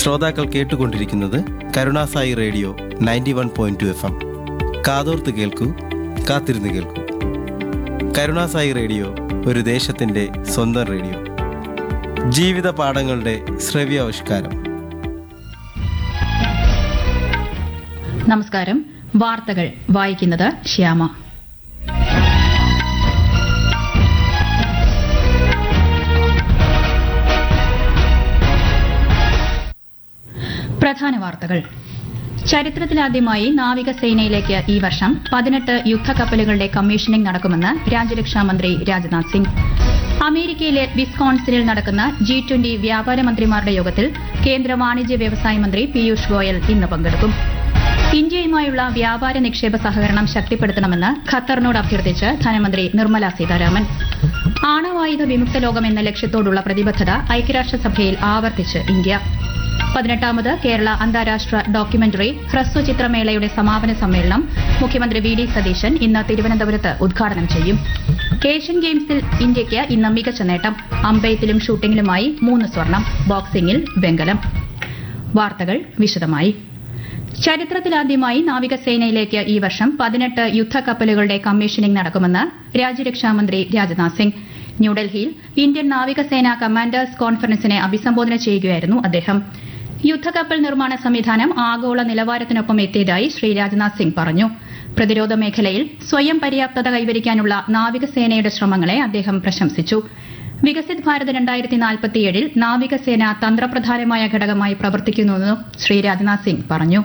ശ്രോതാക്കൾ കേട്ടുകൊണ്ടിരിക്കുന്നത് കരുണാസായി radio ninety one point two F M കാതോർത്ത് കേൾക്കൂ കാത്തിരുന്ന് കേൾക്കൂ കരുണാസായി റേഡിയോ ഒരു ദേശത്തിൻ്റെ സ്വന്തം റേഡിയോ ജീവിത പാഠങ്ങളുടെ ശ്രവ്യാവിഷ്കാരം നമസ്കാരം വാർത്തകൾ വായിക്കുന്നത് ശ്യാമ പ്രധാന വാർത്തകൾ ചരിത്രത്തിലാദ്യമായി നാവികസേനയിലേക്ക് ഈ വർഷം പതിനെട്ട് യുദ്ധക്കപ്പലുകളുടെ കമ്മീഷനിംഗ് നടക്കുമെന്ന് രാജ്യരക്ഷാമന്ത്രി രാജ്നാഥ് സിംഗ് അമേരിക്കയിലെ വിസ്കോൺസിനിൽ നടക്കുന്ന ജി ട്വന്റി വ്യാപാര മന്ത്രിമാരുടെ യോഗത്തിൽ കേന്ദ്ര വാണിജ്യ വ്യവസായ മന്ത്രി പീയൂഷ് ഗോയൽ ഇന്ന് പങ്കെടുക്കും ഇന്ത്യയുമായുള്ള വ്യാപാര നിക്ഷേപ സഹകരണം ശക്തിപ്പെടുത്തണമെന്ന് ഖത്തറിനോട് അഭ്യർത്ഥിച്ച് ധനമന്ത്രി നിർമ്മല സീതാരാമൻ ആണവായുധ വിമുക്ത ലോകം എന്ന ലക്ഷ്യത്തോടുള്ള പ്രതിബദ്ധത ഐക്യരാഷ്ട്രസഭയിൽ ആവർത്തിച്ച് ഇന്ത്യ പതിനെട്ടാമത് കേരള അന്താരാഷ്ട്ര ഡോക്യുമെന്ററി ഹ്രസ്വചിത്രമേളയുടെ സമാപന സമ്മേളനം മുഖ്യമന്ത്രി വി ഡി സതീശൻ ഇന്ന് തിരുവനന്തപുരത്ത് ഉദ്ഘാടനം ചെയ്യും ഏഷ്യൻ ഗെയിംസിൽ ഇന്ത്യയ്ക്ക് ഇന്ന് മികച്ച നേട്ടം അമ്പയത്തിലും ഷൂട്ടിംഗിലുമായി മൂന്ന് സ്വർണം ബോക്സിംഗിൽ വെങ്കലം വാർത്തകൾ വിശദമായി ചരിത്രത്തിലാദ്യമായി നാവികസേനയിലേക്ക് ഈ വർഷം പതിനെട്ട് യുദ്ധക്കപ്പലുകളുടെ കമ്മീഷനിംഗ് നടക്കുമെന്ന് രാജ്യരക്ഷാമന്ത്രി രാജ്നാഥ് സിംഗ് ന്യൂഡൽഹിയിൽ ഇന്ത്യൻ നാവികസേന കമാൻഡേഴ്സ് കോൺഫറൻസിനെ അഭിസംബോധന ചെയ്യുകയായിരുന്നു അദ്ദേഹം യുദ്ധക്കപ്പൽ നിർമ്മാണ സംവിധാനം ആഗോള നിലവാരത്തിനൊപ്പം എത്തിയതായി ശ്രീ രാജ്നാഥ് സിംഗ് പറഞ്ഞു പ്രതിരോധ മേഖലയിൽ സ്വയം പര്യാപ്തത കൈവരിക്കാനുള്ള നാവികസേനയുടെ ശ്രമങ്ങളെ അദ്ദേഹം പ്രശംസിച്ചു വികസിത് ഭാരത് രണ്ടായിരത്തി നാൽപ്പത്തിയേഴിൽ നാവികസേന തന്ത്രപ്രധാനമായ ഘടകമായി പ്രവർത്തിക്കുന്നുവെന്നും ശ്രീ രാജ്നാഥ് സിംഗ് പറഞ്ഞു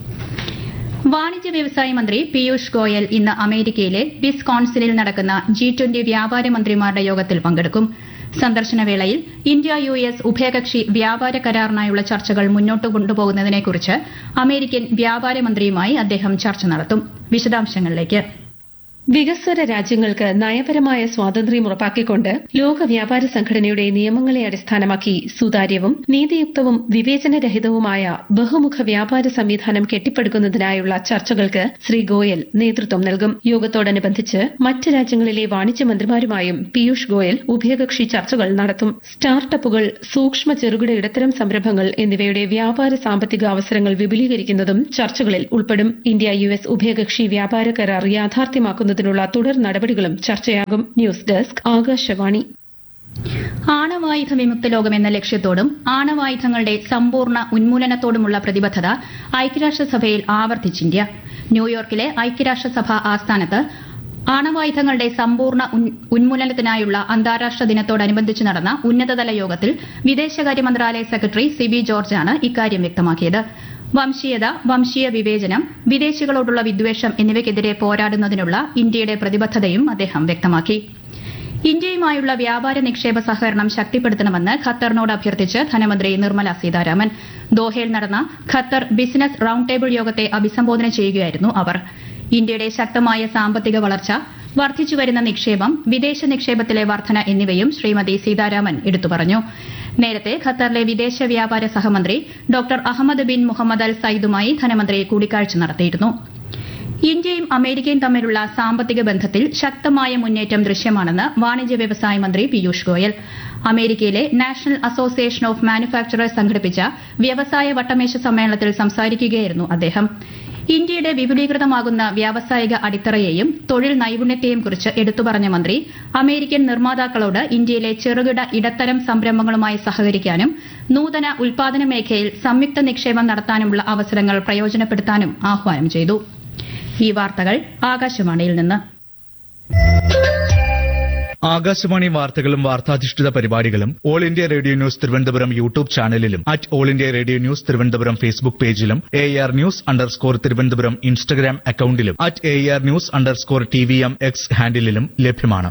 വാണിജ്യ വ്യവസായ മന്ത്രി പീയൂഷ് ഗോയൽ ഇന്ന് അമേരിക്കയിലെ വിസ്കോൺസിനിൽ നടക്കുന്ന ജി ട്വന്റി വ്യാപാര മന്ത്രിമാരുടെ യോഗത്തിൽ പങ്കെടുക്കും സന്ദർശന വേളയിൽ ഇന്ത്യ യു എസ് ഉഭയകക്ഷി വ്യാപാര കരാറിനായുള്ള ചർച്ചകൾ മുന്നോട്ട് കൊണ്ടുപോകുന്നതിനെക്കുറിച്ച് അമേരിക്കൻ വ്യാപാര മന്ത്രിയുമായി അദ്ദേഹം ചർച്ച നടത്തും വിശദാംശങ്ങളിലേക്ക് വികസ്വര രാജ്യങ്ങൾക്ക് നയപരമായ സ്വാതന്ത്ര്യം ഉറപ്പാക്കിക്കൊണ്ട് ലോക വ്യാപാര സംഘടനയുടെ നിയമങ്ങളെ അടിസ്ഥാനമാക്കി സുതാര്യവും നീതിയുക്തവും വിവേചനരഹിതവുമായ ബഹുമുഖ വ്യാപാര സംവിധാനം കെട്ടിപ്പടുക്കുന്നതിനായുള്ള ചർച്ചകൾക്ക് ശ്രീ ഗോയൽ നേതൃത്വം നൽകും യോഗത്തോടനുബന്ധിച്ച് മറ്റ് രാജ്യങ്ങളിലെ വാണിജ്യമന്ത്രിമാരുമായും പീയൂഷ് ഗോയൽ ഉഭയകക്ഷി ചർച്ചകൾ നടത്തും സ്റ്റാർട്ടപ്പുകൾ സൂക്ഷ്മ ചെറുകിട ഇടത്തരം സംരംഭങ്ങൾ എന്നിവയുടെ വ്യാപാര സാമ്പത്തിക അവസരങ്ങൾ വിപുലീകരിക്കുന്നതും ചർച്ചകളിൽ ഉൾപ്പെടും ഇന്ത്യ യു എസ് ഉഭയകക്ഷി വ്യാപാര കരാർ യാഥാർത്ഥ്യമാക്കുന്നതിനുള്ള തുടർ നടപടികളും ചർച്ചയാകും ന്യൂസ് ഡെസ്ക് ആകാശവാണി ആണവായുധ വിമുക്ത ലോകം എന്ന ലക്ഷ്യത്തോടും ആണവായുധങ്ങളുടെ സമ്പൂർണ്ണ ഉന്മൂലനത്തോടുമുള്ള പ്രതിബദ്ധത ഐക്യരാഷ്ട്രസഭയിൽ ആവർത്തിച്ച് ഇന്ത്യ ന്യൂയോർക്കിലെ ഐക്യരാഷ്ട്രസഭ ആസ്ഥാനത്ത് ആണവായുധങ്ങളുടെ സമ്പൂർണ്ണ ഉൻ- ഉന്മൂലനത്തിനായുള്ള അന്താരാഷ്ട്ര ദിനത്തോടനുബന്ധിച്ച് നടന്ന ഉന്നതതല യോഗത്തിൽ വിദേശകാര്യ മന്ത്രാലയ സെക്രട്ടറി സിബി ജോർജാണ് ഇക്കാര്യം വ്യക്തമാക്കിയത് വംശീയത വംശീയ വിവേചനം വിദേശികളോടുള്ള വിദ്വേഷം എന്നിവയ്ക്കെതിരെ പോരാടുന്നതിനുള്ള ഇന്ത്യയുടെ പ്രതിബദ്ധതയും അദ്ദേഹം വ്യക്തമാക്കി ഇന്ത്യയുമായുള്ള വ്യാപാര നിക്ഷേപ സഹകരണം ശക്തിപ്പെടുത്തണമെന്ന് ഖത്തറിനോട് അഭ്യർത്ഥിച്ച് ധനമന്ത്രി നിർമ്മല സീതാരാമൻ ദോഹയിൽ നടന്ന ഖത്തർ ബിസിനസ് റൌണ്ട് ടേബിൾ യോഗത്തെ അഭിസംബോധന ചെയ്യുകയായിരുന്നു അവർ ഇന്ത്യയുടെ ശക്തമായ സാമ്പത്തിക വളർച്ച വർദ്ധിച്ചുവരുന്ന നിക്ഷേപം വിദേശ നിക്ഷേപത്തിലെ വർധന എന്നിവയും ശ്രീമതി സീതാരാമൻ എടുത്തു പറഞ്ഞു നേരത്തെ ഖത്തറിലെ വിദേശ വ്യാപാര സഹമന്ത്രി doctor Ahmed bin Mohammed Al സയ്യിദുമായി ധനമന്ത്രി കൂടിക്കാഴ്ച നടത്തിയിരുന്നു ഇന്ത്യയും അമേരിക്കയും തമ്മിലുള്ള സാമ്പത്തിക ബന്ധത്തിൽ ശക്തമായ മുന്നേറ്റം ദൃശ്യമാണെന്ന് വാണിജ്യ വ്യവസായ മന്ത്രി പീയൂഷ് ഗോയൽ അമേരിക്കയിലെ നാഷണൽ അസോസിയേഷൻ ഓഫ് മാനുഫാക്ചറേഴ്സ് സംഘടിപ്പിച്ച വ്യവസായ വട്ടമേശ സമ്മേളനത്തിൽ സംസാരിക്കുകയായിരുന്നു അദ്ദേഹം ഇന്ത്യയുടെ വിപുലീകൃതമാകുന്ന വ്യാവസായിക അടിത്തറയെയും തൊഴിൽ നൈപുണ്യത്തെയും കുറിച്ച് എടുത്തുപറഞ്ഞ മന്ത്രി അമേരിക്കൻ നിർമ്മാതാക്കളോട് ഇന്ത്യയിലെ ചെറുകിട ഇടത്തരം സംരംഭങ്ങളുമായി സഹകരിക്കാനും നൂതന ഉൽപാദന മേഖലയിൽ സംയുക്ത നിക്ഷേപം നടത്താനുമുള്ള അവസരങ്ങൾ പ്രയോജനപ്പെടുത്താനും ആഹ്വാനം ചെയ്തു ഈ വാർത്തകൾ ആകാശവാണിയിൽ നിന്ന് ആകാശവാണി വാർത്തകളും വാർത്താധിഷ്ഠിത പരിപാടികളും all India radio news Thiruvananthapuram YouTube ചാനലിലും at all India radio news Thiruvananthapuram Facebook പേജിലും A R news underscore Thiruvananthapuram Instagram അക്കൌണ്ടിലും at A R news underscore T V M X ഹാൻഡിലും ലഭ്യമാണ്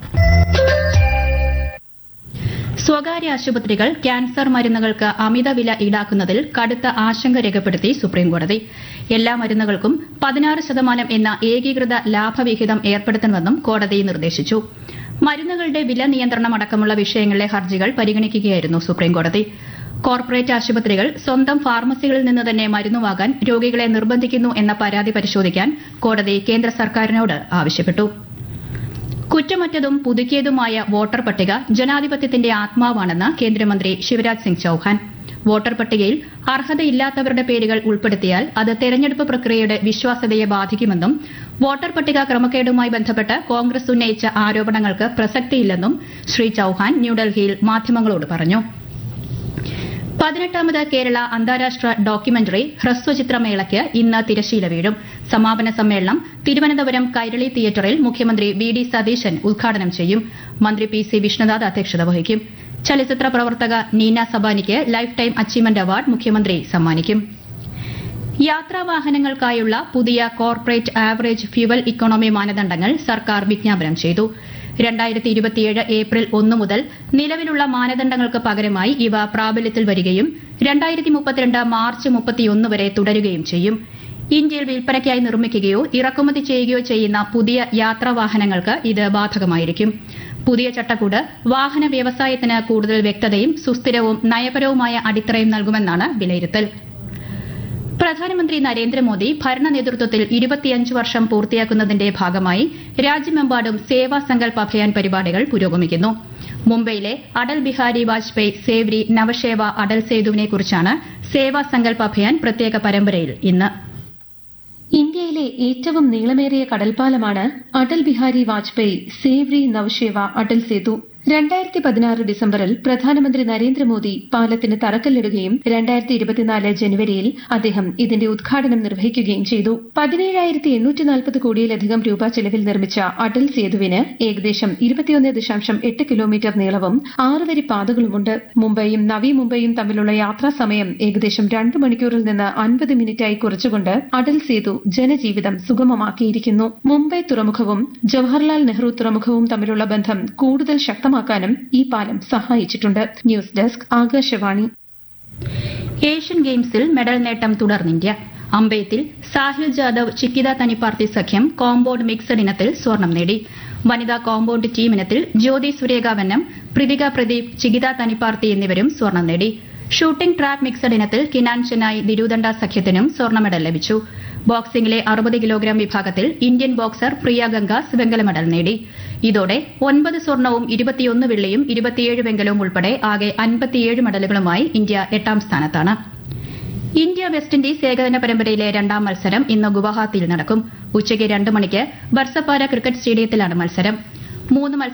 സ്വകാര്യ ആശുപത്രികൾ ക്യാൻസർ മരുന്നുകൾക്ക് അമിത വില ഈടാക്കുന്നതിൽ കടുത്ത ആശങ്ക രേഖപ്പെടുത്തി സുപ്രീംകോടതി എല്ലാ മരുന്നുകൾക്കും പതിനാറ് ശതമാനം എന്ന ഏകീകൃത ലാഭവിഹിതം ഏർപ്പെടുത്തണമെന്നും കോടതി നിർദ്ദേശിച്ചു മരുന്നുകളുടെ വില നിയന്ത്രണം അടക്കമുള്ള വിഷയങ്ങളിലെ ഹർജികൾ പരിഗണിക്കുകയായിരുന്നു സുപ്രീംകോടതി കോർപ്പറേറ്റ് ആശുപത്രികൾ സ്വന്തം ഫാർമസികളിൽ നിന്ന് തന്നെ മരുന്ന് വാങ്ങാൻ രോഗികളെ നിർബന്ധിക്കുന്നു എന്ന പരാതി പരിശോധിക്കാൻ കോടതി കേന്ദ്ര സർക്കാരിനോട് ആവശ്യപ്പെട്ടു കുറ്റമറ്റതും പുതുക്കിയതുമായ വോട്ടർ പട്ടിക ജനാധിപത്യത്തിന്റെ ആത്മാവാണെന്ന് കേന്ദ്രമന്ത്രി ശിവരാജ് സിംഗ് ചൌഹാൻ വോട്ടർ പട്ടികയിൽ അർഹതയില്ലാത്തവരുടെ പേരുകൾ ഉൾപ്പെടുത്തിയാൽ അത് തെരഞ്ഞെടുപ്പ് പ്രക്രിയയുടെ വിശ്വാസ്യതയെ ബാധിക്കുമെന്നും വോട്ടർ പട്ടിക ക്രമക്കേടുമായി ബന്ധപ്പെട്ട് കോൺഗ്രസ് ഉന്നയിച്ച ആരോപണങ്ങൾക്ക് പ്രസക്തിയില്ലെന്നും ശ്രീ ചൌഹാൻ ന്യൂഡൽഹിയിൽ മാധ്യമങ്ങളോട് പറഞ്ഞു പതിനെട്ടാമത് കേരള അന്താരാഷ്ട്ര ഡോക്യുമെന്ററി ഹ്രസ്വചിത്രമേളയ്ക്ക് ഇന്ന് തിരശീല വീഴും സമാപന സമ്മേളനം തിരുവനന്തപുരം കൈരളി തിയേറ്ററിൽ മുഖ്യമന്ത്രി വി ഡി സതീശൻ ഉദ്ഘാടനം ചെയ്യും മന്ത്രി പി സി വിഷ്ണുനാഥ് അധ്യക്ഷത വഹിക്കും ചലച്ചിത്ര പ്രവർത്തക നീന സബാനിക്ക് ലൈഫ് ടൈം അച്ചീവ്മെന്റ് അവാർഡ് മുഖ്യമന്ത്രി സമ്മാനിക്കും യാത്രാവാഹനങ്ങൾക്കായുള്ള പുതിയ കോർപ്പറേറ്റ് ആവറേജ് ഫ്യുവൽ ഇക്കോണമി മാനദണ്ഡങ്ങൾ സർക്കാർ വിജ്ഞാപനം ചെയ്തു രണ്ടായിരത്തി ഇരുപത്തിയേഴ് ഏപ്രിൽ ഒന്ന് മുതൽ നിലവിലുള്ള മാനദണ്ഡങ്ങൾക്ക് പകരമായി ഇവ പ്രാബല്യത്തിൽ വരികയും രണ്ടായിരത്തി മുപ്പത്തിരണ്ട് മാർച്ച് മുപ്പത്തിയൊന്ന് വരെ തുടരുകയും ചെയ്യും ഇന്ത്യയിൽ വിൽപ്പനയ്ക്കായി നിർമ്മിക്കുകയോ ഇറക്കുമതി ചെയ്യുകയോ ചെയ്യുന്ന പുതിയ യാത്രാവാഹനങ്ങൾക്ക് ഇത് ബാധകമായിരിക്കും പുതിയ ചട്ടക്കൂട് വാഹന വ്യവസായത്തിന് കൂടുതൽ വ്യക്തതയും സുസ്ഥിരവും നയപരവുമായ അടിത്തറയും നൽകുമെന്നാണ് വിലയിരുത്തൽ പ്രധാനമന്ത്രി നരേന്ദ്രമോദി ഭരണ നേതൃത്വത്തിൽ ഇരുപത്തിയഞ്ച് വർഷം പൂർത്തിയാക്കുന്നതിന്റെ ഭാഗമായി രാജ്യമെമ്പാടും സേവാ സങ്കൽപ് അഭിയാൻ പരിപാടികൾ പുരോഗമിക്കുന്നു മുംബൈയിലെ അടൽ ബിഹാരി വാജ്പേയി സേവ്രി നവശേവ അടൽ സേതുവിനെക്കുറിച്ചാണ് സേവാ സങ്കൽപ് അഭിയാൻ പ്രത്യേക പരമ്പരയിൽ ഇന്ന് ഇന്ത്യയിലെ ഏറ്റവും നീളമേറിയ കടൽപ്പാലമാണ് അടൽ ബിഹാരി വാജ്പേയി സേവ്രി നവശേവ അടൽ സേതു രണ്ടായിരത്തി പതിനാറ് ഡിസംബറിൽ പ്രധാനമന്ത്രി നരേന്ദ്രമോദി പാലത്തിന് തറക്കല്ലിടുകയും രണ്ടായിരത്തി ഇരുപത്തിനാല് ജനുവരിയിൽ അദ്ദേഹം ഇതിന്റെ ഉദ്ഘാടനം നിർവഹിക്കുകയും ചെയ്തു പതിനേഴായിരത്തി എണ്ണൂറ്റി നാൽപ്പത് കോടിയിലധികം രൂപ ചെലവിൽ നിർമ്മിച്ച അടൽ സേതുവിന് ഏകദേശം ഇരുപത്തിയൊന്ന് ദശാംശം എട്ട് കിലോമീറ്റർ നീളവും ആറ് വരി പാതകളുമുണ്ട് മുംബൈയും നവി മുംബൈയും തമ്മിലുള്ള യാത്രാ സമയം ഏകദേശം രണ്ട് മണിക്കൂറിൽ നിന്ന് അൻപത് മിനിറ്റായി കുറച്ചുകൊണ്ട് അടൽ സേതു ജനജീവിതം സുഗമമാക്കിയിരിക്കുന്നു മുംബൈ തുറമുഖവും ജവഹർലാൽ നെഹ്റു തുറമുഖവും തമ്മിലുള്ള ബന്ധം കൂടുതൽ ശക്തമാക്കാനും ഈ പാലം സഹായിച്ചിട്ടുണ്ട് ന്യൂസ് ഡെസ്ക് ആകാശവാണി ഏഷ്യൻ ഗെയിംസിൽ മെഡൽ നേട്ടം തുടർന്നിന്ത്യ അമ്പെയ്ത്തിൽ സാഹിൽ ജാദവ് ചിക്കിത തനിപ്പാർത്തി സഖ്യം കോമ്പൌണ്ട് മിക്സഡ് ഇനത്തിൽ സ്വർണം നേടി വനിതാ കോമ്പൌണ്ട് ടീം ഇനത്തിൽ ജ്യോതി സുരേഖ വെന്നം പ്രതിക പ്രദീപ് ചികിത തനിപ്പാർത്തി എന്നിവരും സ്വർണം നേടി ഷൂട്ടിംഗ് ട്രാക്ക് മിക്സഡ് ഇനത്തിൽ കിനാൻ ചെന്നായി ദിരുദണ്ഡ സഖ്യത്തിനും സ്വർണ്ണ മെഡൽ ലഭിച്ചു ബോക്സിംഗിലെ അറുപത് കിലോഗ്രാം വിഭാഗത്തിൽ ഇന്ത്യൻ ബോക്സർ പ്രിയ ഗംഗാസ് വെങ്കല മെഡൽ നേടി ഇതോടെ ഒൻപത് സ്വർണവും ഇരുപത്തിയൊന്ന് വെള്ളിയും ഇരുപത്തിയേഴ് വെങ്കലവും ഉൾപ്പെടെ ആകെ അൻപത്തിയേഴ് മെഡലുകളുമായി ഇന്ത്യ എട്ടാം സ്ഥാനത്താണ് ഇന്ത്യ വെസ്റ്റ് ഇൻഡീസ് ഏകദിന പരമ്പരയിലെ രണ്ടാം മത്സരം ഇന്ന് ഗുവാഹത്തിയിൽ നടക്കും ഉച്ചയ്ക്ക് രണ്ട് മണിക്ക് ബർസപ്പാര ക്രിക്കറ്റ് സ്റ്റേഡിയത്തിലാണ് മത്സരം മൂന്ന്